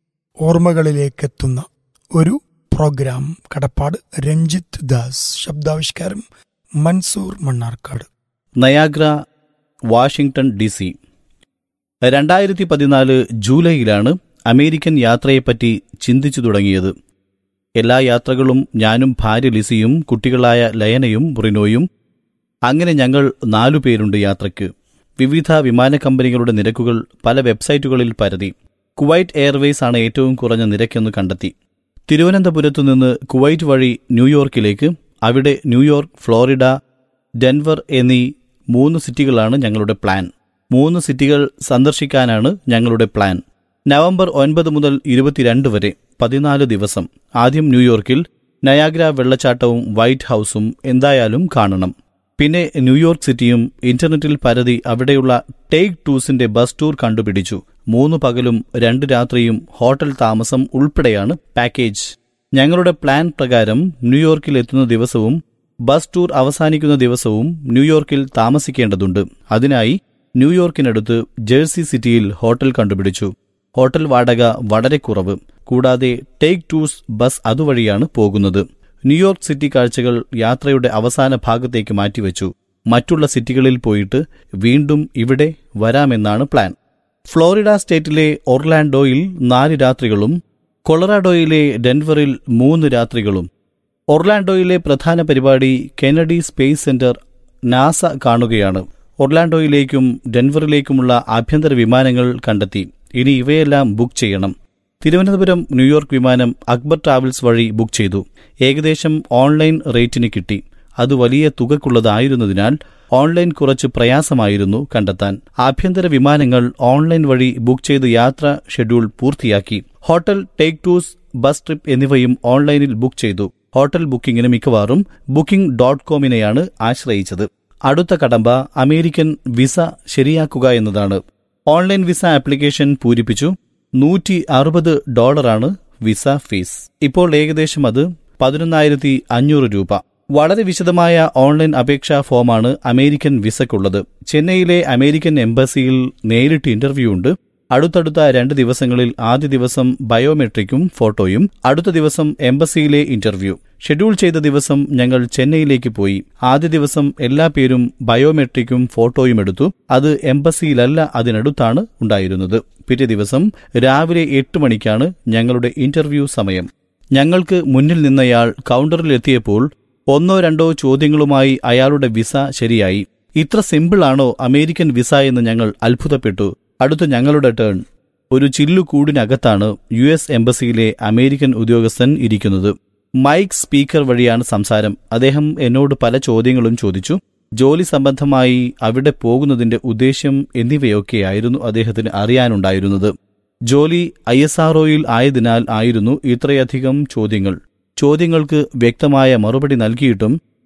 Speaker 1: ഓർമ്മകളിലേക്കെത്തുന്ന ഒരു പ്രോഗ്രാം കടപ്പാട് രഞ്ജിത്ത് ദാസ് ശബ്ദാവിഷ്കാരം Mansoor Mannarkkad
Speaker 6: Niagara Washington D C രണ്ടായിരത്തി പതിനാല് ജൂലൈയിലാണ് അമേരിക്കൻ യാത്രയെപ്പറ്റി ചിന്തിച്ചു തുടങ്ങിയത് എല്ലാ യാത്രകളും ഞാനും ഭാര്യ ലിസിയും കുട്ടികളായ ലയനയും റിനോയും അങ്ങനെ ഞങ്ങൾ നാലു പേരുണ്ട് യാത്രയ്ക്ക് വിവിധ വിമാന കമ്പനികളുടെ നിരക്കുകൾ പല വെബ്സൈറ്റുകളിൽ പരതി കുവൈറ്റ് എയർവേസ് ആണ് ഏറ്റവും കുറഞ്ഞ നിരക്കെന്ന് കണ്ടെത്തി തിരുവനന്തപുരത്തു നിന്ന് കുവൈറ്റ് വഴി ന്യൂയോർക്കിലേക്ക് അവിടെ ന്യൂയോർക്ക് ഫ്ലോറിഡ ഡെൻവർ എന്നീ മൂന്ന് സിറ്റികളാണ് ഞങ്ങളുടെ പ്ലാൻ മൂന്ന് സിറ്റികൾ സന്ദർശിക്കാനാണ് ഞങ്ങളുടെ പ്ലാൻ നവംബർ ഒൻപത് മുതൽ ഇരുപത്തിരണ്ട് വരെ പതിനാല് ദിവസം ആദ്യം ന്യൂയോർക്കിൽ നയാഗ്ര വെള്ളച്ചാട്ടവും വൈറ്റ് ഹൌസും എന്തായാലും കാണണം പിന്നെ ന്യൂയോർക്ക് സിറ്റിയും ഇന്റർനെറ്റിൽ പരതി അവിടെയുള്ള ടേക്ക് ടൂസിന്റെ ബസ് ടൂർ കണ്ടുപിടിച്ചു മൂന്ന് പകലും രണ്ട് രാത്രിയും ഹോട്ടൽ താമസം ഉൾപ്പെടെയാണ് പാക്കേജ് ഞങ്ങളുടെ പ്ലാൻ പ്രകാരം ന്യൂയോർക്കിൽ എത്തുന്ന ദിവസവും ബസ് ടൂർ അവസാനിക്കുന്ന ദിവസവും ന്യൂയോർക്കിൽ താമസിക്കേണ്ടതുണ്ട് അതിനായി ന്യൂയോർക്കിനടുത്ത് ജേഴ്സി സിറ്റിയിൽ ഹോട്ടൽ കണ്ടുപിടിച്ചു ഹോട്ടൽ വാടക വളരെ കുറവ് കൂടാതെ ടേക്ക് ടൂസ് ബസ് അതുവഴിയാണ് പോകുന്നത് ന്യൂയോർക്ക് സിറ്റി കാഴ്ചകൾ യാത്രയുടെ അവസാന ഭാഗത്തേക്ക് മാറ്റിവെച്ചു മറ്റുള്ള സിറ്റികളിൽ പോയിട്ട് വീണ്ടും ഇവിടെ വരാമെന്നാണ് പ്ലാൻ ഫ്ലോറിഡ സ്റ്റേറ്റിലെ ഒർലാൻഡോയിൽ നാല് രാത്രികളും കൊളറാഡോയിലെ ഡെൻവറിൽ മൂന്ന് രാത്രികളും ഒർലാൻഡോയിലെ പ്രധാന പരിപാടി കെനഡി സ്പേസ് സെന്റർ നാസ കാണുകയാണ് ഒർലാൻഡോയിലേക്കും ഡെൻവറിലേക്കുമുള്ള ആഭ്യന്തര വിമാനങ്ങൾ കണ്ടെത്തി ഇനി ഇവയെല്ലാം ബുക്ക് ചെയ്യണം തിരുവനന്തപുരം ന്യൂയോർക്ക് വിമാനം അക്ബർ ട്രാവൽസ് വഴി ബുക്ക് ചെയ്തു ഏകദേശം ഓൺലൈൻ റേറ്റിന് കിട്ടി അത് വലിയ തുകക്കുള്ളതായിരുന്നതിനാൽ ഓൺലൈൻ കുറച്ച് പ്രയാസമായിരുന്നു കണ്ടെത്താൻ ആഭ്യന്തര വിമാനങ്ങൾ ഓൺലൈൻ വഴി ബുക്ക് ചെയ്ത് യാത്ര ഷെഡ്യൂൾ പൂർത്തിയാക്കി hotel take tours bus trip എന്നിവയും ഓൺലൈനിൽ ബുക്ക് ചെയ്തു ഹോട്ടൽ ബുക്കിംഗിന് മിക്കവാറും ബുക്കിംഗ് ഡോട്ട് കോമിനെയാണ് ആശ്രയിച്ചത് അടുത്ത കടമ്പ അമേരിക്കൻ വിസ ശരിയാക്കുക എന്നതാണ് ഓൺലൈൻ വിസ ആപ്ലിക്കേഷൻ പൂരിപ്പിച്ചു നൂറ്റി അറുപത് ഡോളറാണ് വിസ ഫീസ് ഇപ്പോൾ ഏകദേശം അത് പതിനൊന്നായിരത്തി അഞ്ഞൂറ് രൂപ വളരെ വിശദമായ ഓൺലൈൻ അപേക്ഷാ ഫോമാണ് അമേരിക്കൻ വിസയ്ക്കുള്ളത് ചെന്നൈയിലെ അമേരിക്കൻ എംബസിയിൽ നേരിട്ട് ഇന്റർവ്യൂ ഉണ്ട് അടുത്തടുത്ത രണ്ട് ദിവസങ്ങളിൽ ആദ്യ ദിവസം ബയോമെട്രിക്കും ഫോട്ടോയും അടുത്ത ദിവസം എംബസിയിലെ ഇന്റർവ്യൂ ഷെഡ്യൂൾ ചെയ്ത ദിവസം ഞങ്ങൾ ചെന്നൈയിലേക്ക് പോയി ആദ്യ ദിവസം എല്ലാ പേരും ബയോമെട്രിക്കും ഫോട്ടോയും എടുത്തു അത് എംബസിയിലല്ല അതിനടുത്താണ് ഉണ്ടായിരുന്നത് പിറ്റേ ദിവസം രാവിലെ എട്ട് മണിക്കാണ് ഞങ്ങളുടെ ഇന്റർവ്യൂ സമയം ഞങ്ങൾക്ക് മുന്നിൽ നിന്നയാൾ കൗണ്ടറിലെത്തിയപ്പോൾ ഒന്നോ രണ്ടോ ചോദ്യങ്ങളുമായി അയാളുടെ വിസ ശരിയായി ഇത്ര സിമ്പിളാണോ അമേരിക്കൻ വിസ എന്ന് ഞങ്ങൾ അത്ഭുതപ്പെട്ടു അടുത്ത ഞങ്ങളുടെ ടേൺ ഒരു ചില്ലുകൂടിനകത്താണ് യു എസ് എംബസിയിലെ അമേരിക്കൻ ഉദ്യോഗസ്ഥൻ ഇരിക്കുന്നത് മൈക്ക് സ്പീക്കർ വഴിയാണ് സംസാരം അദ്ദേഹം എന്നോട് പല ചോദ്യങ്ങളും ചോദിച്ചു ജോലി സംബന്ധമായി അവിടെ പോകുന്നതിന്റെ ഉദ്ദേശ്യം എന്നിവയൊക്കെയായിരുന്നു അദ്ദേഹത്തിന് അറിയാനുണ്ടായിരുന്നത് ജോലി ഐ എസ് ആർഒയിൽ ആയതിനാൽ ആയിരുന്നു ഇത്രയധികം ചോദ്യങ്ങൾ ചോദ്യങ്ങൾക്ക് വ്യക്തമായ മറുപടി നൽകിയിട്ടും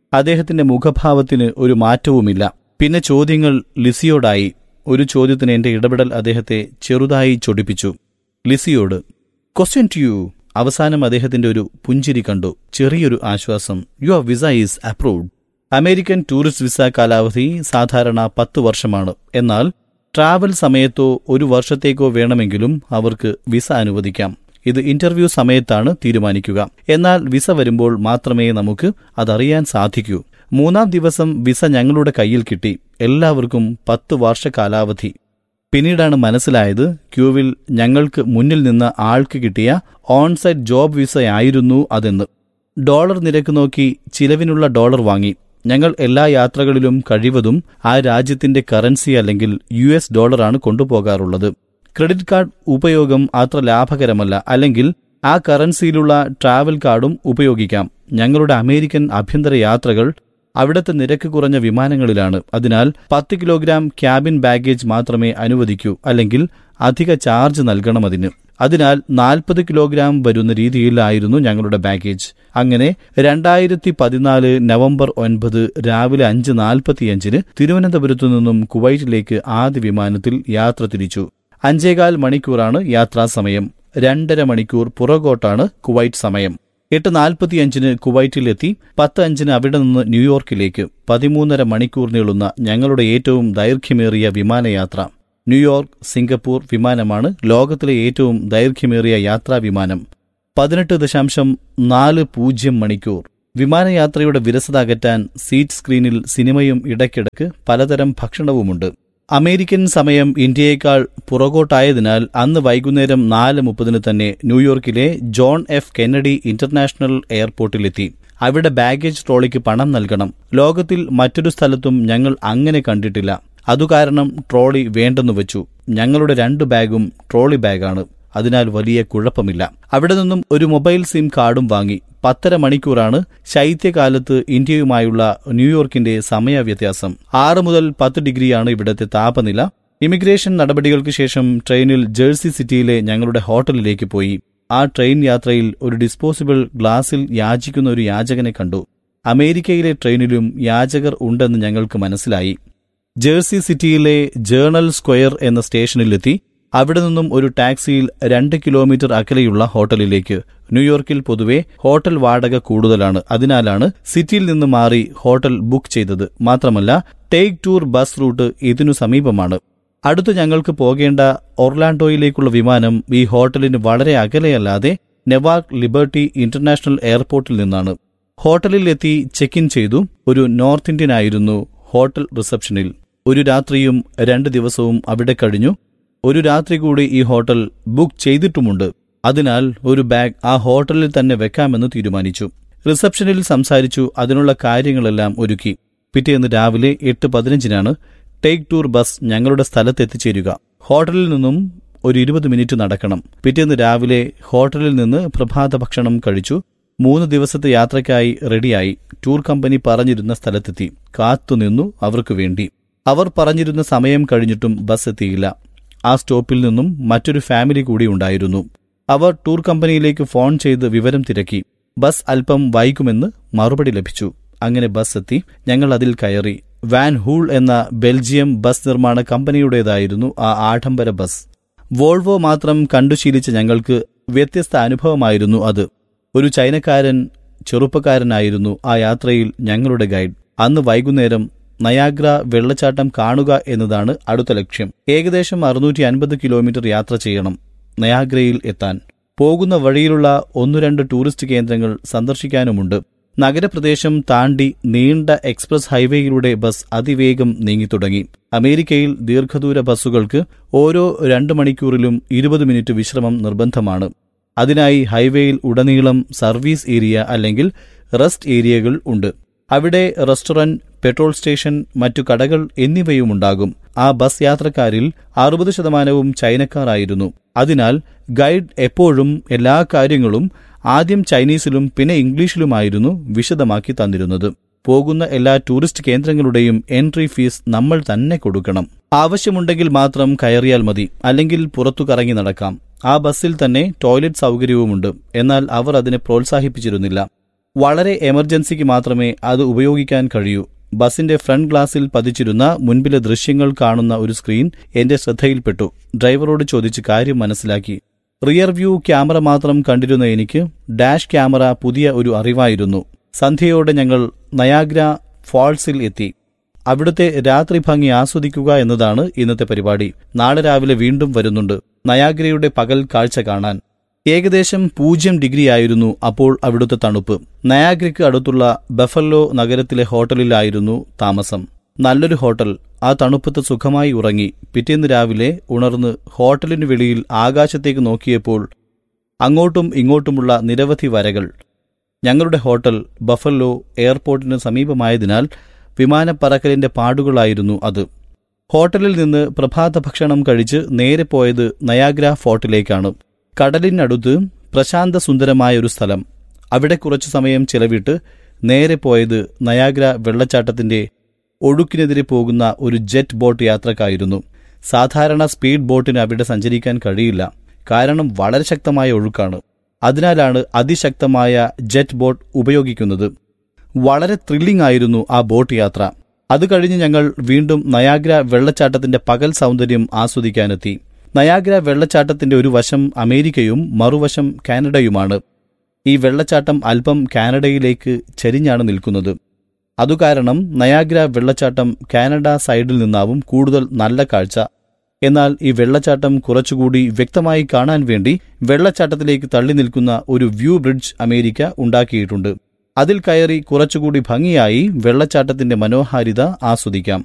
Speaker 6: അദ്ദേഹത്തിന്റെ മുഖഭാവത്തിന് ഒരു മാറ്റവുമില്ല പിന്നെ ചോദ്യങ്ങൾ ലിസിയോടായി ഒരു ചോദ്യത്തിന് എന്റെ ഇടപെടൽ അദ്ദേഹത്തെ ചെറുതായി ചൊടിപ്പിച്ചു ലിസിയോട് ക്വസ്റ്റ്യൻ ടു യു അവസാനം അദ്ദേഹത്തിന്റെ ഒരു പുഞ്ചിരി കണ്ടു ചെറിയൊരു ആശ്വാസം your visa is approved American tourist visa കാലാവധി സാധാരണ പത്ത് വർഷമാണ് എന്നാൽ ട്രാവൽ സമയത്തോ ഒരു വർഷത്തേക്കോ വേണമെങ്കിലും അവർക്ക് വിസ അനുവദിക്കാം ഇത് ഇന്റർവ്യൂ സമയത്താണ് തീരുമാനിക്കുക എന്നാൽ വിസ വരുമ്പോൾ മാത്രമേ നമുക്ക് അതറിയാൻ സാധിക്കൂ മൂന്നാം ദിവസം വിസ ഞങ്ങളുടെ കയ്യിൽ കിട്ടി എല്ലാവർക്കും പത്ത് വർഷ കാലാവധി പിന്നീടാണ് മനസ്സിലായത് ക്യൂവിൽ ഞങ്ങൾക്ക് മുന്നിൽ നിന്ന് ആൾക്ക് കിട്ടിയ ഓൺസൈറ്റ് ജോബ് വിസയായിരുന്നു അതെന്ന് ഡോളർ നിരക്ക് നോക്കി ചിലവിനുള്ള ഡോളർ വാങ്ങി ഞങ്ങൾ എല്ലാ യാത്രകളിലും കഴിവതും ആ രാജ്യത്തിന്റെ കറൻസി അല്ലെങ്കിൽ യു എസ് ഡോളറാണ് കൊണ്ടുപോകാറുള്ളത് ക്രെഡിറ്റ് കാർഡ് ഉപയോഗം അത്ര ലാഭകരമല്ല അല്ലെങ്കിൽ ആ കറൻസിയിലുള്ള ട്രാവൽ കാർഡും ഉപയോഗിക്കാം ഞങ്ങളുടെ അമേരിക്കൻ ആഭ്യന്തര യാത്രകൾ അവിടുത്തെ നിരക്ക് കുറഞ്ഞ വിമാനങ്ങളിലാണ് അതിനാൽ പത്ത് കിലോഗ്രാം ക്യാബിൻ ബാഗേജ് മാത്രമേ അനുവദിക്കൂ അല്ലെങ്കിൽ അധിക ചാർജ് നൽകണം അതിന് അതിനാൽ നാൽപ്പത് കിലോഗ്രാം വരുന്ന രീതിയിലായിരുന്നു ഞങ്ങളുടെ ബാഗേജ് അങ്ങനെ രണ്ടായിരത്തി പതിനാല് നവംബർ ഒൻപത് രാവിലെ അഞ്ച് നാൽപ്പത്തിയഞ്ചിന് തിരുവനന്തപുരത്തു നിന്നും കുവൈറ്റിലേക്ക് ആദ്യ വിമാനത്തിൽ യാത്ര തിരിച്ചു അഞ്ചേകാൽ മണിക്കൂറാണ് യാത്രാസമയം രണ്ടര മണിക്കൂർ പുറകോട്ടാണ് കുവൈറ്റ് സമയം എട്ട് നാൽപ്പത്തിയഞ്ചിന് കുവൈറ്റിലെത്തി പത്ത് അഞ്ചിന് അവിടെ നിന്ന് ന്യൂയോർക്കിലേക്ക് പതിമൂന്നര മണിക്കൂർ നീളുന്ന ഞങ്ങളുടെ ഏറ്റവും ദൈർഘ്യമേറിയ വിമാനയാത്ര ന്യൂയോർക്ക് സിംഗപ്പൂർ വിമാനമാണ് ലോകത്തിലെ ഏറ്റവും ദൈർഘ്യമേറിയ യാത്രാ വിമാനം പതിനെട്ട് ദശാംശം നാല് പൂജ്യം മണിക്കൂർ വിമാനയാത്രയുടെ വിരസത അകറ്റാൻ സീറ്റ് സ്ക്രീനിൽ സിനിമയും ഇടയ്ക്കിടയ്ക്ക് പലതരം ഭക്ഷണവുമുണ്ട് അമേരിക്കൻ സമയം ഇന്ത്യയേക്കാൾ പുറകോട്ടായതിനാൽ അന്ന് വൈകുന്നേരം നാല് മുപ്പതിന് തന്നെ ന്യൂയോർക്കിലെ ജോൺ എഫ് കെന്നഡി ഇന്റർനാഷണൽ എയർപോർട്ടിലെത്തി അവിടെ ബാഗേജ് ട്രോളിക്ക് പണം നൽകണം ലോകത്തിൽ മറ്റൊരു സ്ഥലത്തും ഞങ്ങൾ അങ്ങനെ കണ്ടിട്ടില്ല അതുകാരണം ട്രോളി വേണ്ടെന്നു വെച്ചു ഞങ്ങളുടെ രണ്ട് ബാഗും ട്രോളി ബാഗാണ് അതിനാൽ വലിയ കുഴപ്പമില്ല അവിടെ നിന്നും ഒരു മൊബൈൽ സിം കാർഡും വാങ്ങി പത്തര മണിക്കൂറാണ് ശൈത്യകാലത്ത് ഇന്ത്യയുമായുള്ള ന്യൂയോർക്കിന്റെ സമയവ്യത്യാസം ആറ് മുതൽ പത്ത് ഡിഗ്രിയാണ് ഇവിടത്തെ താപനില ഇമിഗ്രേഷൻ നടപടികൾക്ക് ശേഷം ട്രെയിനിൽ ജേഴ്സി സിറ്റിയിലെ ഞങ്ങളുടെ ഹോട്ടലിലേക്ക് പോയി ആ ട്രെയിൻ യാത്രയിൽ ഒരു ഡിസ്പോസിബിൾ ഗ്ലാസിൽ യാചിക്കുന്ന ഒരു യാചകനെ കണ്ടു അമേരിക്കയിലെ ട്രെയിനിലും യാചകർ ഉണ്ടെന്ന് ഞങ്ങൾക്ക് മനസ്സിലായി ജേഴ്സി സിറ്റിയിലെ ജേണൽ സ്ക്വയർ എന്ന സ്റ്റേഷനിലെത്തി അവിടെ നിന്നും ഒരു ടാക്സിയിൽ രണ്ട് കിലോമീറ്റർ അകലെയുള്ള ഹോട്ടലിലേക്ക് ന്യൂയോർക്കിൽ പൊതുവെ ഹോട്ടൽ വാടക കൂടുതലാണ് അതിനാലാണ് സിറ്റിയിൽ നിന്ന് മാറി ഹോട്ടൽ ബുക്ക് ചെയ്തത് മാത്രമല്ല ടേക്ക് ടൂർ ബസ് റൂട്ട് ഇതിനു സമീപമാണ് അടുത്ത് ഞങ്ങൾക്ക് പോകേണ്ട ഒർലാൻഡോയിലേക്കുള്ള വിമാനം ഈ ഹോട്ടലിന് വളരെ അകലെയല്ലാതെ നെവാർക്ക് ലിബർട്ടി ഇന്റർനാഷണൽ എയർപോർട്ടിൽ നിന്നാണ് ഹോട്ടലിൽ എത്തി ചെക്ക് ഇൻ ചെയ്തു ഒരു നോർത്ത് ഇന്ത്യൻ ആയിരുന്നു ഹോട്ടൽ റിസപ്ഷനിൽ ഒരു രാത്രിയും രണ്ട് ദിവസവും അവിടെ കഴിഞ്ഞു ഒരു രാത്രി കൂടി ഈ ഹോട്ടൽ ബുക്ക് ചെയ്തിട്ടുമുണ്ട് അതിനാൽ ഒരു ബാഗ് ആ ഹോട്ടലിൽ തന്നെ വെക്കാമെന്ന് തീരുമാനിച്ചു റിസപ്ഷനിൽ സംസാരിച്ചു അതിനുള്ള കാര്യങ്ങളെല്ലാം ഒരുക്കി പിറ്റേന്ന് രാവിലെ എട്ട് പതിനഞ്ചിനാണ് ടേക്ക് ടൂർ ബസ് ഞങ്ങളുടെ സ്ഥലത്തെത്തിച്ചേരുക ഹോട്ടലിൽ നിന്നും ഒരു ഇരുപത് മിനിറ്റ് നടക്കണം പിറ്റേന്ന് രാവിലെ ഹോട്ടലിൽ നിന്ന് പ്രഭാത ഭക്ഷണം കഴിച്ചു മൂന്ന് ദിവസത്തെ യാത്രയ്ക്കായി റെഡിയായി ടൂർ കമ്പനി പറഞ്ഞിരുന്ന സ്ഥലത്തെത്തി കാത്തുനിന്നു അവർക്ക് വേണ്ടി അവർ പറഞ്ഞിരുന്ന സമയം കഴിഞ്ഞിട്ടും ബസ് എത്തിയില്ല ആ സ്റ്റോപ്പിൽ നിന്നും മറ്റൊരു ഫാമിലി കൂടി ഉണ്ടായിരുന്നു അവർ ടൂർ കമ്പനിയിലേക്ക് ഫോൺ ചെയ്ത് വിവരം തിരക്കി ബസ് അല്പം വൈകുമെന്ന് മറുപടി ലഭിച്ചു അങ്ങനെ ബസ് എത്തി ഞങ്ങൾ അതിൽ കയറി വാൻ ഹൂൾ എന്ന ബെൽജിയം ബസ് നിർമ്മാണ കമ്പനിയുടേതായിരുന്നു ആ ആഡംബര ബസ് വോൾവോ മാത്രം കണ്ടുശീലിച്ച ഞങ്ങൾക്ക് വ്യത്യസ്ത അനുഭവമായിരുന്നു അത് ഒരു ചൈനക്കാരൻ ചെറുപ്പക്കാരനായിരുന്നു ആ യാത്രയിൽ ഞങ്ങളുടെ ഗൈഡ് അന്ന് വൈകുന്നേരം നയാഗ്ര വെള്ളച്ചാട്ടം കാണുക എന്നതാണ് അടുത്ത ലക്ഷ്യം ഏകദേശം അറുന്നൂറ്റി അൻപത് കിലോമീറ്റർ യാത്ര ചെയ്യണം നയാഗ്രയിൽ എത്താൻ പോകുന്ന വഴിയിലുള്ള ഒന്നു രണ്ട് ടൂറിസ്റ്റ് കേന്ദ്രങ്ങൾ സന്ദർശിക്കാനുമുണ്ട് നഗരപ്രദേശം താണ്ടി നീണ്ട എക്സ്പ്രസ് ഹൈവേയിലൂടെ ബസ് അതിവേഗം നീങ്ങിത്തുടങ്ങി അമേരിക്കയിൽ ദീർഘദൂര ബസ്സുകൾക്ക് ഓരോ രണ്ട് മണിക്കൂറിലും ഇരുപത് മിനിറ്റ് വിശ്രമം നിർബന്ധമാണ് അതിനായി ഹൈവേയിൽ ഉടനീളം സർവീസ് ഏരിയ അല്ലെങ്കിൽ റെസ്റ്റ് ഏരിയകൾ ഉണ്ട് അവിടെ റെസ്റ്റോറന്റ് പെട്രോൾ സ്റ്റേഷൻ മറ്റു കടകൾ എന്നിവയുമുണ്ടാകും ആ ബസ് യാത്രക്കാരിൽ അറുപത് ശതമാനവും ചൈനക്കാരായിരുന്നു അതിനാൽ ഗൈഡ് എപ്പോഴും എല്ലാ കാര്യങ്ങളും ആദ്യം ചൈനീസിലും പിന്നെ ഇംഗ്ലീഷിലുമായിരുന്നു വിശദമാക്കി തന്നിരുന്നത് പോകുന്ന എല്ലാ ടൂറിസ്റ്റ് കേന്ദ്രങ്ങളുടെയും എൻട്രി ഫീസ് നമ്മൾ തന്നെ കൊടുക്കണം ആവശ്യമുണ്ടെങ്കിൽ മാത്രം കയറിയാൽ മതി അല്ലെങ്കിൽ പുറത്തു കറങ്ങി നടക്കാം ആ ബസ്സിൽ തന്നെ ടോയ്ലറ്റ് സൗകര്യവുമുണ്ട് എന്നാൽ അവർ അതിനെ പ്രോത്സാഹിപ്പിച്ചിരുന്നില്ല വളരെ എമർജൻസിക്ക് മാത്രമേ അത് ഉപയോഗിക്കാൻ കഴിയൂ ബസിന്റെ ഫ്രണ്ട് ഗ്ലാസിൽ പതിച്ചിരുന്ന മുൻപിലെ ദൃശ്യങ്ങൾ കാണുന്ന ഒരു സ്ക്രീൻ എന്റെ ശ്രദ്ധയിൽപ്പെട്ടു ഡ്രൈവറോട് ചോദിച്ച് കാര്യം മനസ്സിലാക്കി റിയർ വ്യൂ ക്യാമറ മാത്രം കണ്ടിരുന്ന എനിക്ക് ഡാഷ് ക്യാമറ പുതിയ ഒരു അറിവായിരുന്നു സന്ധ്യയോടെ ഞങ്ങൾ നയാഗ്ര ഫാൾസിൽ എത്തി അവിടുത്തെ രാത്രി ഭംഗി ആസ്വദിക്കുക എന്നതാണ് ഇന്നത്തെ പരിപാടി നാളെ രാവിലെ വീണ്ടും വരുന്നുണ്ട് നയാഗ്രയുടെ പകൽ കാഴ്ച കാണാൻ ഏകദേശം പൂജ്യം ഡിഗ്രി ആയിരുന്നു അപ്പോൾ അവിടുത്തെ തണുപ്പ് നയാഗ്രയ്ക്ക് അടുത്തുള്ള ബഫല്ലോ നഗരത്തിലെ ഹോട്ടലിലായിരുന്നു താമസം നല്ലൊരു ഹോട്ടൽ ആ തണുപ്പത്ത് സുഖമായി ഉറങ്ങി പിറ്റേന്ന് രാവിലെ ഉണർന്ന് ഹോട്ടലിനു വെളിയിൽ ആകാശത്തേക്ക് നോക്കിയപ്പോൾ അങ്ങോട്ടും ഇങ്ങോട്ടുമുള്ള നിരവധി വരകൾ ഞങ്ങളുടെ ഹോട്ടൽ ബഫല്ലോ എയർപോർട്ടിന് സമീപമായതിനാൽ വിമാനപ്പറക്കലിന്റെ പാടുകളായിരുന്നു അത് ഹോട്ടലിൽ നിന്ന് പ്രഭാത ഭക്ഷണം കഴിച്ച് നേരെ പോയത് നയാഗ്ര ഫോർട്ടിലേക്കാണ് കടലിനടുത്ത് പ്രശാന്ത സുന്ദരമായ ഒരു സ്ഥലം അവിടെ കുറച്ചു സമയം ചെലവിട്ട് നേരെ പോയത് നയാഗ്ര വെള്ളച്ചാട്ടത്തിന്റെ ഒഴുക്കിനെതിരെ പോകുന്ന ഒരു ജെറ്റ് ബോട്ട് യാത്രക്കായിരുന്നു സാധാരണ സ്പീഡ് ബോട്ടിന് അവിടെ സഞ്ചരിക്കാൻ കഴിയില്ല കാരണം വളരെ ശക്തമായ ഒഴുക്കാണ് അതിനാലാണ് അതിശക്തമായ ജെറ്റ് ബോട്ട് ഉപയോഗിക്കുന്നത് വളരെ ത്രില്ലിംഗ് ആയിരുന്നു ആ ബോട്ട് യാത്ര അത് കഴിഞ്ഞ് ഞങ്ങൾ വീണ്ടും നയാഗ്ര വെള്ളച്ചാട്ടത്തിന്റെ പകൽ സൗന്ദര്യം ആസ്വദിക്കാനെത്തി നയാഗ്ര വെള്ളച്ചാട്ടത്തിന്റെ ഒരു വശം അമേരിക്കയും മറുവശം കാനഡയുമാണ് ഈ വെള്ളച്ചാട്ടം അല്പം കാനഡയിലേക്ക് ചരിഞ്ഞാണ് നിൽക്കുന്നത് അതുകാരണം നയാഗ്ര വെള്ളച്ചാട്ടം കാനഡ സൈഡിൽ നിന്നാവും കൂടുതൽ നല്ല കാഴ്ച എന്നാൽ ഈ വെള്ളച്ചാട്ടം കുറച്ചുകൂടി വ്യക്തമായി കാണാൻ വേണ്ടി വെള്ളച്ചാട്ടത്തിലേക്ക് തള്ളി നിൽക്കുന്ന ഒരു വ്യൂ ബ്രിഡ്ജ് അമേരിക്ക ഉണ്ടാക്കിയിട്ടുണ്ട് അതിൽ കയറി കുറച്ചുകൂടി ഭംഗിയായി വെള്ളച്ചാട്ടത്തിന്റെ മനോഹാരിത ആസ്വദിക്കാം